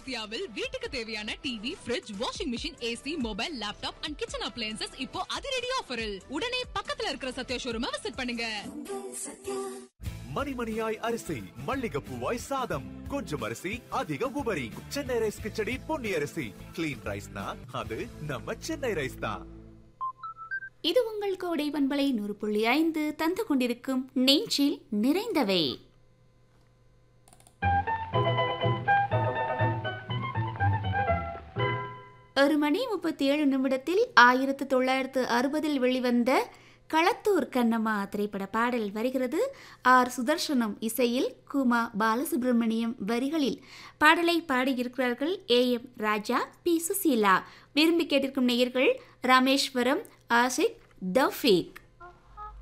சத்யாவில் வீட்டுக்கு தேவையான TV fridge washing machine AC mobile laptop and kitchen appliances இப்போ அதிரடி ஆஃபரில் உடனே பக்கத்துல இருக்கிற சத்யா ஷோரூமை விசிட் பண்ணுங்க மணிமணியாய் அரிசி மல்லிகைப்பூவாய் சாதம் கொஞ்சம் அரிசி அதிக உபரி சென்னை ரைஸ் கிச்சடி பொன்னி அரிசி கிளீன் ரைஸ்னா அது நம்ம சென்னை ரைஸ் தான் இது உங்கள் கோடை பண்பலை நூறு புள்ளி ஐந்து தந்து கொண்டிருக்கும் நெஞ்சில் நிறைந்தவை ஒரு மணி முப்பத்தி ஏழு நிமிடத்தில் ஆயிரத்து தொள்ளாயிரத்து அறுபதில் வெளிவந்த களத்தூர் கண்ணம்மா திரைப்பட பாடல் வருகிறது ஆர் சுதர்சனம் இசையில் குமா பாலசுப்ரமணியம் வரிகளில் பாடலை பாடியிருக்கிறார்கள் A M Raja P Susheela விரும்பி கேட்டிருக்கும் நேயர்கள் ராமேஸ்வரம் ஆசிக் தௌஃபீக்